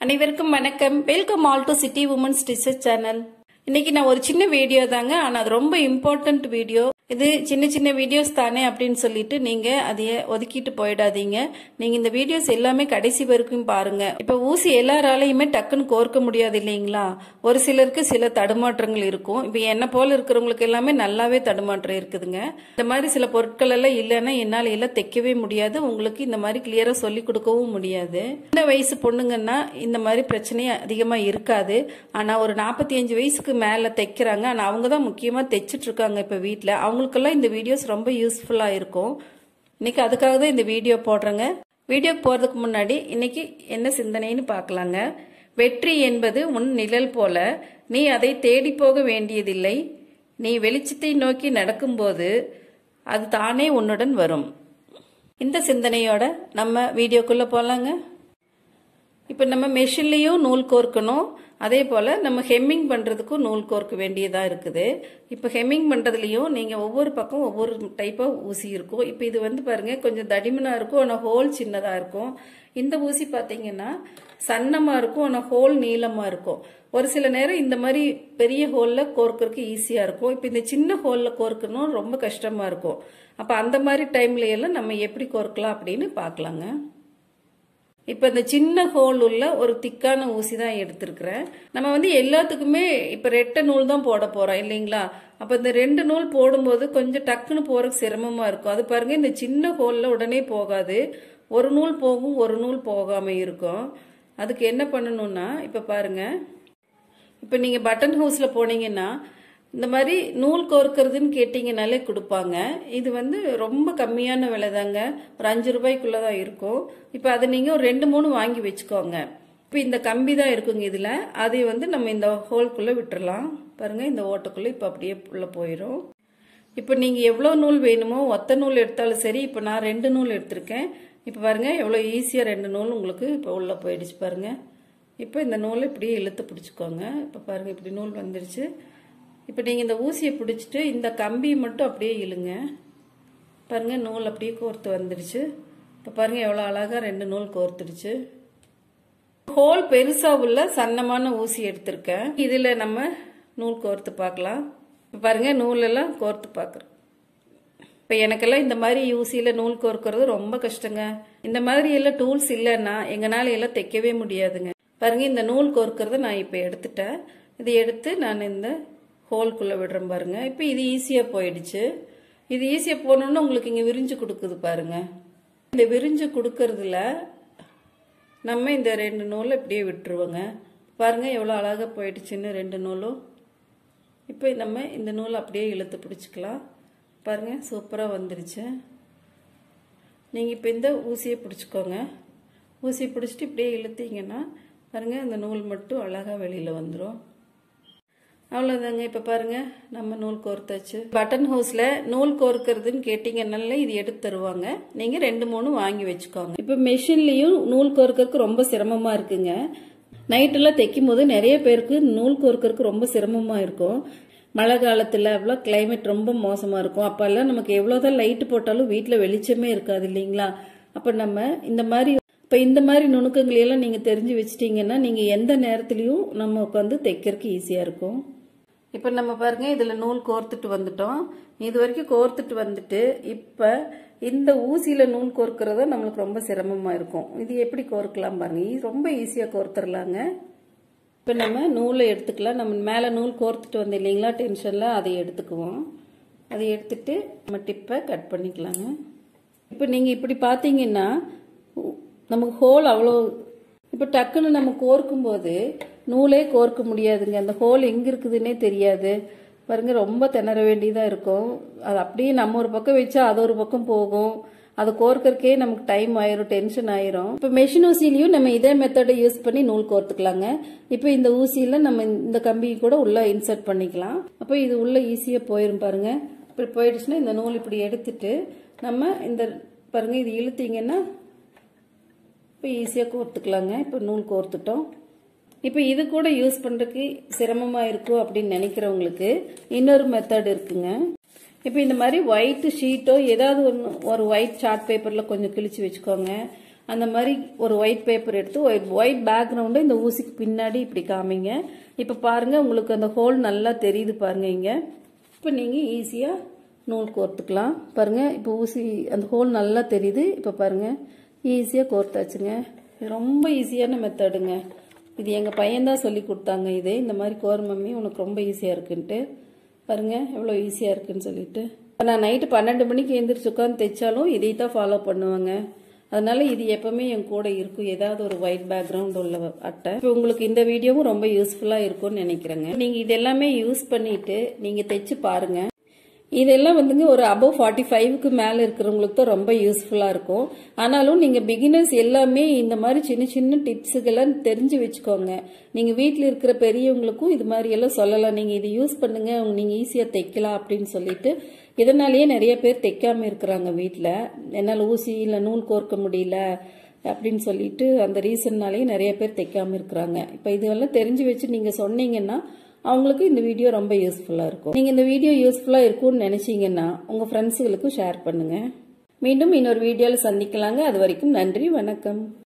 அனைவருக்கும் வணக்கம் welcome all to city women's research channel இன்னைக்கு நான் ஒரு சின்ன வீடியோ தாங்க ஆனா அது ரொம்ப இம்பார்ட்டன்ட் வீடியோ இது சின்ன சின்ன வீடியோஸ் தானே அப்படின்னு சொல்லிட்டு நீங்க அதைய ஒதுக்கிட்டு போயிடாதீங்க நீங்க இந்த வீடியோஸ் எல்லாமே கடைசி வரைக்கும் பாருங்க இப்ப ஊசி எல்லாராலையுமே டக்குன்னு கோர்க்க முடியாது இல்லைங்களா ஒரு சிலருக்கு சில தடுமாற்றங்கள் இருக்கும் இப்ப என்ன போல இருக்கிறவங்களுக்கு எல்லாமே நல்லாவே தடுமாற்றம் இருக்குதுங்க இந்த மாதிரி சில பொருட்கள் எல்லாம் இல்லைன்னா என்னால எல்லாம் தைக்கவே முடியாது உங்களுக்கு இந்த மாதிரி கிளியரா சொல்லி கொடுக்கவும் முடியாது இந்த வயசு பொண்ணுங்கன்னா இந்த மாதிரி பிரச்சனை அதிகமா இருக்காது ஆனா ஒரு நாற்பத்தி அஞ்சு வயசுக்கு மேல தைக்கிறாங்க ஆனா அவங்க தான் முக்கியமா தைச்சிட்டு இருக்காங்க இப்ப வீட்டுல அவங்களுக்கெல்லாம் இந்த வீடியோஸ் ரொம்ப யூஸ்ஃபுல்லா இருக்கும் இன்னைக்கு அதுக்காக தான் இந்த வீடியோ போடுறேங்க வீடியோக்கு போறதுக்கு முன்னாடி இன்னைக்கு என்ன சிந்தனைன்னு பார்க்கலாங்க வெற்றி என்பது உன் நிழல் போல நீ அதை தேடி போக வேண்டியதில்லை நீ வெளிச்சத்தை நோக்கி நடக்கும்போது அது தானே உன்னுடன் வரும் இந்த சிந்தனையோட நம்ம வீடியோக்குள்ள போலாங்க இப்போ நம்ம மெஷின்லேயும் நூல் கோர்க்கணும் அதே போல் நம்ம ஹெம்மிங் பண்ணுறதுக்கும் நூல் கோர்க்க வேண்டியதாக இருக்குது இப்போ ஹெம்மிங் பண்ணுறதுலையும் நீங்கள் ஒவ்வொரு பக்கம் ஒவ்வொரு டைப்பாக ஊசி இருக்கும் இப்போ இது வந்து பாருங்கள் கொஞ்சம் தடிமனாக இருக்கும் ஆனால் ஹோல் சின்னதாக இருக்கும் இந்த ஊசி பார்த்தீங்கன்னா சன்னமாக இருக்கும் ஆனால் ஹோல் நீளமாக இருக்கும் ஒரு சில நேரம் இந்த மாதிரி பெரிய ஹோலில் கோர்க்கறதுக்கு ஈஸியாக இருக்கும் இப்போ இந்த சின்ன ஹோலில் கோர்க்கணும் ரொம்ப கஷ்டமாக இருக்கும் அப்போ அந்த மாதிரி டைம்ல எல்லாம் நம்ம எப்படி கோர்க்கலாம் அப்படின்னு பார்க்கலாங்க இப்போ இந்த சின்ன ஹோல் உள்ள ஒரு திக்கான ஊசி தான் எடுத்திருக்கிறேன் நம்ம வந்து எல்லாத்துக்குமே இப்போ ரெட்டை நூல் தான் போட போறோம் இல்லைங்களா அப்போ இந்த ரெண்டு நூல் போடும்போது கொஞ்சம் டக்குன்னு போறதுக்கு சிரமமா இருக்கும் அது பாருங்க இந்த சின்ன ஹோல்ல உடனே போகாது ஒரு நூல் போகும் ஒரு நூல் போகாம இருக்கும் அதுக்கு என்ன பண்ணணும்னா இப்போ பாருங்க இப்போ நீங்க பட்டன் ஹவுஸ்ல போனீங்கன்னா இந்த மாதிரி நூல் கோர்க்கறதுன்னு கேட்டிங்கனாலே கொடுப்பாங்க இது வந்து ரொம்ப கம்மியான விலை தாங்க ஒரு அஞ்சு ரூபாய்க்குள்ள தான் இருக்கும் இப்போ அதை நீங்கள் ஒரு ரெண்டு மூணு வாங்கி வச்சுக்கோங்க இப்போ இந்த கம்பி தான் இருக்குங்க இதில் அதை வந்து நம்ம இந்த ஹோல்குள்ளே விட்டுறலாம் பாருங்க இந்த ஓட்டுக்குள்ளே இப்போ அப்படியே உள்ள போயிடும் இப்போ நீங்கள் எவ்வளோ நூல் வேணுமோ ஒத்த நூல் எடுத்தாலும் சரி இப்போ நான் ரெண்டு நூல் எடுத்திருக்கேன் இப்போ பாருங்க எவ்வளோ ஈஸியாக ரெண்டு நூல் உங்களுக்கு இப்போ உள்ளே போயிடுச்சு பாருங்க இப்போ இந்த நூலை இப்படியே இழுத்து பிடிச்சிக்கோங்க இப்போ பாருங்க இப்படி நூல் வந்துடுச்சு இப்போ நீங்கள் இந்த ஊசியை பிடிச்சிட்டு இந்த கம்பியை மட்டும் அப்படியே இழுங்க பாருங்கள் நூல் அப்படியே கோர்த்து வந்துடுச்சு இப்போ பாருங்கள் எவ்வளோ அழகாக ரெண்டு நூல் கோர்த்துடுச்சு ஹோல் பெருசாக உள்ள சன்னமான ஊசி எடுத்திருக்கேன் இதில் நம்ம நூல் கோர்த்து பார்க்கலாம் இப்போ பாருங்கள் நூலெல்லாம் கோர்த்து பார்க்குறோம் இப்போ எனக்கெல்லாம் இந்த மாதிரி ஊசியில் நூல் கோர்க்கறது ரொம்ப கஷ்டங்க இந்த மாதிரி எல்லாம் டூல்ஸ் இல்லைன்னா எங்களால் எல்லாம் தைக்கவே முடியாதுங்க பாருங்க இந்த நூல் கோர்க்கறத நான் இப்போ எடுத்துட்டேன் இதை எடுத்து நான் இந்த ஹோல்குள்ளே விடுறேன் பாருங்க இப்போ இது ஈஸியாக போயிடுச்சு இது ஈஸியாக போனோன்னு உங்களுக்கு இங்கே விரிஞ்சு கொடுக்குது பாருங்க இந்த விரிஞ்சு கொடுக்கறதுல நம்ம இந்த ரெண்டு நூலை இப்படியே விட்டுருவோங்க பாருங்க எவ்வளோ அழகாக போயிடுச்சுன்னு ரெண்டு நூலும் இப்போ நம்ம இந்த நூலை அப்படியே இழுத்து பிடிச்சிக்கலாம் பாருங்க சூப்பராக வந்துருச்சு நீங்கள் இப்போ இந்த ஊசியை பிடிச்சிக்கோங்க ஊசியை பிடிச்சிட்டு இப்படியே இழுத்தீங்கன்னா பாருங்க இந்த நூல் மட்டும் அழகாக வெளியில் வந்துடும் அவ்வளோதாங்க இப்போ பாருங்க நம்ம நூல் கோர்த்தாச்சு பட்டன் ஹவுஸில் நூல் கோர்க்கறதுன்னு கேட்டிங்கனால இது எடுத்து தருவாங்க நீங்கள் ரெண்டு மூணு வாங்கி வச்சுக்கோங்க இப்போ மெஷின்லேயும் நூல் கோர்க்கறதுக்கு ரொம்ப சிரமமாக இருக்குங்க நைட்டெல்லாம் தைக்கும் போது நிறைய பேருக்கு நூல் கோர்க்கறதுக்கு ரொம்ப சிரமமாக இருக்கும் மழை காலத்தில் அவ்வளோ கிளைமேட் ரொம்ப மோசமாக இருக்கும் அப்போல்லாம் நமக்கு எவ்வளோதான் லைட்டு போட்டாலும் வீட்டில் வெளிச்சமே இருக்காது இல்லைங்களா அப்போ நம்ம இந்த மாதிரி இப்போ இந்த மாதிரி நுணுக்கங்களையெல்லாம் நீங்கள் தெரிஞ்சு வச்சிட்டிங்கன்னா நீங்கள் எந்த நேரத்துலையும் நம்ம உட்காந்து தைக்கிறதுக்கு ஈஸியாக இருக்கும் இப்போ நம்ம பாருங்க இதில் நூல் கோர்த்துட்டு வந்துட்டோம் இது வரைக்கும் கோர்த்துட்டு வந்துட்டு இப்போ இந்த ஊசியில் நூல் கோர்க்கறத நம்மளுக்கு ரொம்ப சிரமமாக இருக்கும் இது எப்படி கோர்க்கலாம் பாருங்க இது ரொம்ப ஈஸியாக கோர்த்துடலாங்க இப்போ நம்ம நூலை எடுத்துக்கலாம் நம்ம மேலே நூல் கோர்த்துட்டு வந்து இல்லைங்களா டென்ஷனில் அதை எடுத்துக்குவோம் அதை எடுத்துட்டு நம்ம டிப்பை கட் பண்ணிக்கலாங்க இப்போ நீங்கள் இப்படி பார்த்தீங்கன்னா நமக்கு ஹோல் அவ்வளோ இப்போ டக்குன்னு நம்ம கோர்க்கும் போது நூலே கோர்க்க முடியாதுங்க அந்த ஹோல் எங்கே இருக்குதுன்னே தெரியாது பாருங்க ரொம்ப திணற வேண்டியதாக இருக்கும் அது அப்படியே நம்ம ஒரு பக்கம் வச்சா அது ஒரு பக்கம் போகும் அது கோர்க்கறக்கே நமக்கு டைம் ஆயிரும் டென்ஷன் ஆயிரும் இப்போ மெஷின் ஊசிலையும் நம்ம இதே மெத்தடை யூஸ் பண்ணி நூல் கோர்த்துக்கலாங்க இப்போ இந்த ஊசியில நம்ம இந்த கம்பியை கூட உள்ள இன்சர்ட் பண்ணிக்கலாம் அப்போ இது உள்ள ஈஸியாக போயிரும் பாருங்க இப்படி போயிடுச்சுன்னா இந்த நூல் இப்படி எடுத்துட்டு நம்ம இந்த பாருங்க இது இழுத்தீங்கன்னா இப்போ ஈஸியாக கோர்த்துக்கலாங்க இப்போ நூல் கோர்த்துட்டோம் இப்போ இது கூட யூஸ் பண்ணுறதுக்கு சிரமமாக இருக்கும் அப்படின்னு நினைக்கிறவங்களுக்கு இன்னொரு மெத்தட் இருக்குங்க இப்போ இந்த மாதிரி ஒயிட் ஷீட்டோ ஏதாவது ஒன்று ஒரு ஒயிட் சார்ட் பேப்பரில் கொஞ்சம் கிழிச்சு வச்சுக்கோங்க அந்த மாதிரி ஒரு ஒயிட் பேப்பர் எடுத்து ஒயிட் பேக்ரவுண்டை இந்த ஊசிக்கு பின்னாடி இப்படி காமிங்க இப்போ பாருங்க உங்களுக்கு அந்த ஹோல் நல்லா தெரியுது பாருங்க இங்க இப்போ நீங்கள் ஈஸியாக நூல் கோர்த்துக்கலாம் பாருங்க இப்போ ஊசி அந்த ஹோல் நல்லா தெரியுது இப்போ பாருங்க ஈஸியாக கோர்த்தாச்சுங்க இது ரொம்ப ஈஸியான மெத்தடுங்க இது எங்கள் பையன்தான் சொல்லி கொடுத்தாங்க இது இந்த மாதிரி கோர் மம்மி உனக்கு ரொம்ப ஈஸியாக இருக்குன்ட்டு பாருங்க எவ்வளோ ஈஸியாக இருக்குன்னு சொல்லிட்டு இப்போ நான் நைட்டு பன்னெண்டு மணிக்கு எழுந்திரிச்சு உட்காந்து தைச்சாலும் இதை தான் ஃபாலோ பண்ணுவாங்க அதனால இது எப்பவுமே என் கூட இருக்கும் ஏதாவது ஒரு ஒயிட் பேக்ரவுண்ட் உள்ள அட்டை இப்போ உங்களுக்கு இந்த வீடியோவும் ரொம்ப யூஸ்ஃபுல்லாக இருக்கும்னு நினைக்கிறேங்க நீங்கள் இது எல்லாமே யூஸ் பண்ணிட்டு நீங்கள் தைச்சு பாருங்க இதெல்லாம் வந்துங்க ஒரு அபவ் ஃபார்ட்டி ஃபைவ்க்கு மேலே இருக்கிறவங்களுக்கு தான் ரொம்ப யூஸ்ஃபுல்லாக இருக்கும் ஆனாலும் நீங்கள் பிகினர்ஸ் எல்லாமே இந்த மாதிரி சின்ன சின்ன டிப்ஸுகளை தெரிஞ்சு வச்சுக்கோங்க நீங்கள் வீட்டில் இருக்கிற பெரியவங்களுக்கும் இது மாதிரி எல்லாம் சொல்லலாம் நீங்கள் இது யூஸ் பண்ணுங்க நீங்கள் ஈஸியாக தைக்கலாம் அப்படின்னு சொல்லிட்டு இதனாலேயே நிறைய பேர் தைக்காம இருக்கிறாங்க வீட்டில் என்னால் ஊசி இல்லை நூல் கோர்க்க முடியல அப்படின்னு சொல்லிட்டு அந்த ரீசன்னாலேயே நிறைய பேர் தைக்காம இருக்கிறாங்க இப்போ இதெல்லாம் தெரிஞ்சு வச்சு நீங்கள் சொன்னீங்கன்னா அவங்களுக்கு இந்த வீடியோ ரொம்ப யூஸ்ஃபுல்லாக இருக்கும் நீங்கள் இந்த வீடியோ யூஸ்ஃபுல்லாக இருக்கும்னு நினச்சிங்கன்னா உங்கள் ஃப்ரெண்ட்ஸுகளுக்கும் ஷேர் பண்ணுங்கள் மீண்டும் இன்னொரு வீடியோவில் சந்திக்கலாங்க அது வரைக்கும் நன்றி வணக்கம்